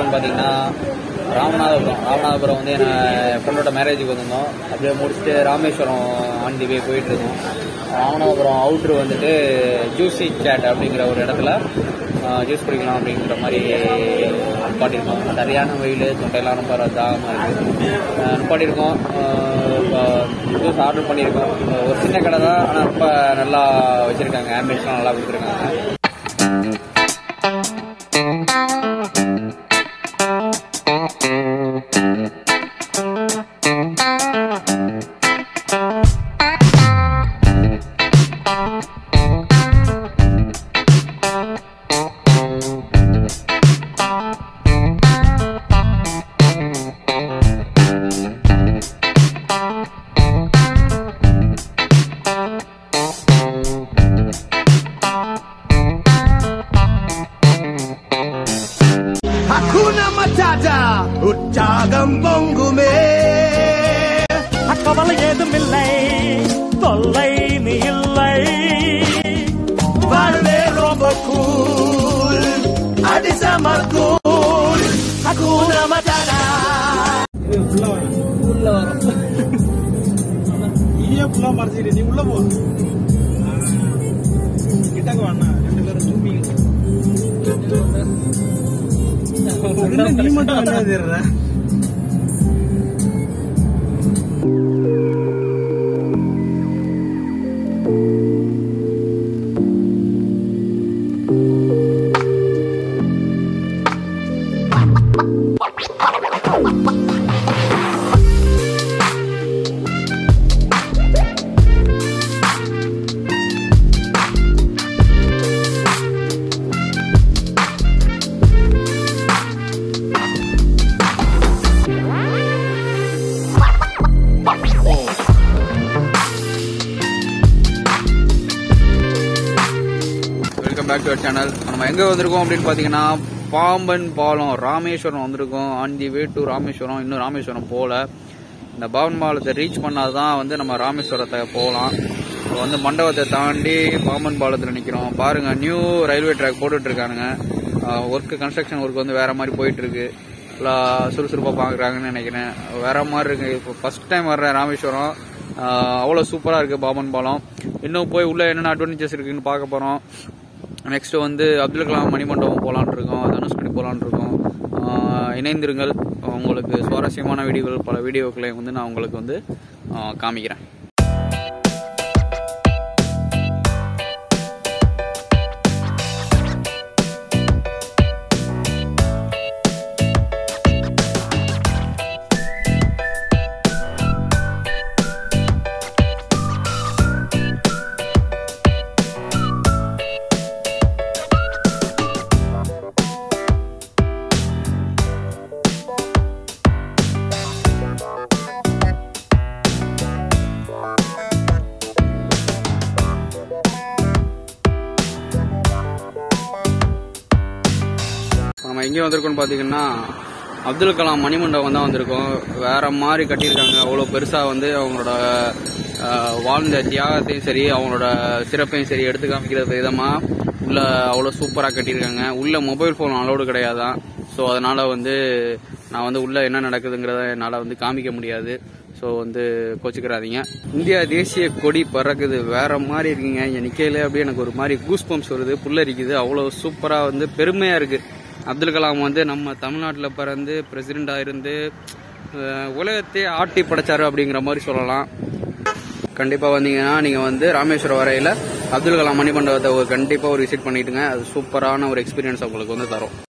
வந்திருக்கோம்னு பார்த்தீங்கன்னா ராமநாதபுரம் ராமநாதபுரம் வந்து என்ன ஃப்ரெண்டோட மேரேஜுக்கு வந்திருந்தோம் அப்படியே முடிச்சுட்டு ராமேஸ்வரம் ஆன் தி வே போயிட்டு இருக்கோம் ராமநாதபுரம் அவுட்ரு வந்துட்டு ஜூசி சேட் அப்படிங்கிற ஒரு இடத்துல ஜூஸ் குடிக்கலாம் அப்படிங்கிற மாதிரி நிப்பாட்டியிருக்கோம் சரியான வெயில் தொண்டையெல்லாம் ரொம்ப தாகமாக இருக்குது நிப்பாட்டியிருக்கோம் ஜூஸ் ஆர்டர் பண்ணியிருக்கோம் ஒரு சின்ன கடை தான் ஆனால் ரொம்ப நல்லா வச்சுருக்காங்க ஆம்பியன்ஸ்லாம் நல்லா கொடுத்துருக்காங்க Hakuna Matata உற்சாகம் பொங்குமே கவலை ஏதுமில்லை தொல்லை நீ இல்லை வாழ்வே ரொம்ப கூல் அடிசம கூல் Hakuna Matata நீயே ஃபுல்லா மறைச்சிட்டு நீ உள்ள போ கிட்டக்கு வாண்ணா ரெண்டு பேரும் ஜூமிங் நீ மட்டும் என்ன தேடுற வெல்கம் பேக் டு சேனல் நம்ம எங்கே வந்திருக்கோம் அப்படின்னு பார்த்தீங்கன்னா பாம்பன் பாலம் ராமேஸ்வரம் வந்திருக்கோம் on the way to Rameswaram இன்னும் ராமேஸ்வரம் போகல இந்த பாம்பன் பாலத்தை ரீச் பண்ணாதான் வந்து நம்ம ராமேஸ்வரத்தை போகலாம் இப்போ வந்து மண்டபத்தை தாண்டி பாம்பன் பாலத்தில் நிற்கிறோம் பாருங்க நியூ ரயில்வே ட்ராக் போட்டுட்டு இருக்கானுங்க ஒர்க்கு கன்ஸ்ட்ரக்ஷன் ஒர்க் வந்து வேற மாதிரி போயிட்டு இருக்கு எல்லாம் சுறுசுறுப்பாக பார்க்குறாங்கன்னு நினைக்கிறேன் வேற மாதிரி இருக்கு இப்போ ஃபர்ஸ்ட் டைம் வர்றேன் ராமேஸ்வரம் அவ்வளோ சூப்பராக இருக்குது பாம்பன் பாலம் இன்னும் போய் உள்ள என்னென்ன அட்வான்டேஜஸ் இருக்குன்னு பார்க்க போகிறோம் நெக்ஸ்ட் வந்து அப்துல் கலாம் மணிமண்டபம் போகலான் இருக்கோம் தனுஷ்கடி போகலான் இருக்கோம் ஆஹ் இணைந்திருங்கள் உங்களுக்கு சுவாரஸ்யமான வீடியோகள் பல வீடியோக்களை வந்து நான் உங்களுக்கு வந்து ஆஹ் காமிக்கிறேன் நம்ம எங்கே வந்திருக்கோம்னு பார்த்தீங்கன்னா அப்துல் கலாம் மணிமண்டபம் தான் வந்திருக்கோம் வேற மாதிரி கட்டியிருக்காங்க அவ்வளோ பெருசாக வந்து அவங்களோட ஆஹ், வாழ்ந்த தியாகத்தையும் சரி அவங்களோட சிறப்பையும் சரி எடுத்து காமிக்கிற விதமாக உள்ள அவ்வளோ சூப்பராக கட்டியிருக்காங்க உள்ள மொபைல் ஃபோன் அலோடு கிடையாதான் ஸோ அதனால வந்து நான் வந்து உள்ள என்ன நடக்குதுங்கிறத என்னால் வந்து காமிக்க முடியாது ஸோ வந்து கோச்சிக்கிறாதீங்க இந்தியா தேசிய கொடி பறக்குது வேற மாதிரி இருக்குங்க இங்கே நிக்கையில அப்படியே எனக்கு ஒரு மாதிரி கூஸ் பம்ப்ஸ் வருது புல்லரிக்குது அவ்வளோ சூப்பராக வந்து பெருமையாக இருக்கு அப்துல் கலாம் வந்து நம்ம தமிழ்நாட்டில் பிறந்து பிரசிடெண்டாக இருந்து அஹ், உலகத்தையே ஆட்டி படைச்சாரு அப்படிங்கிற மாதிரி சொல்லலாம் கண்டிப்பாக வந்தீங்கன்னா நீங்கள் வந்து ராமேஸ்வரம் வரையில் அப்துல் கலாம் மணிமண்டபத்தை ஒரு கண்டிப்பாக ஒரு விசிட் பண்ணிட்டுங்க அது சூப்பரான ஒரு எக்ஸ்பீரியன்ஸ் உங்களுக்கு வந்து தரும்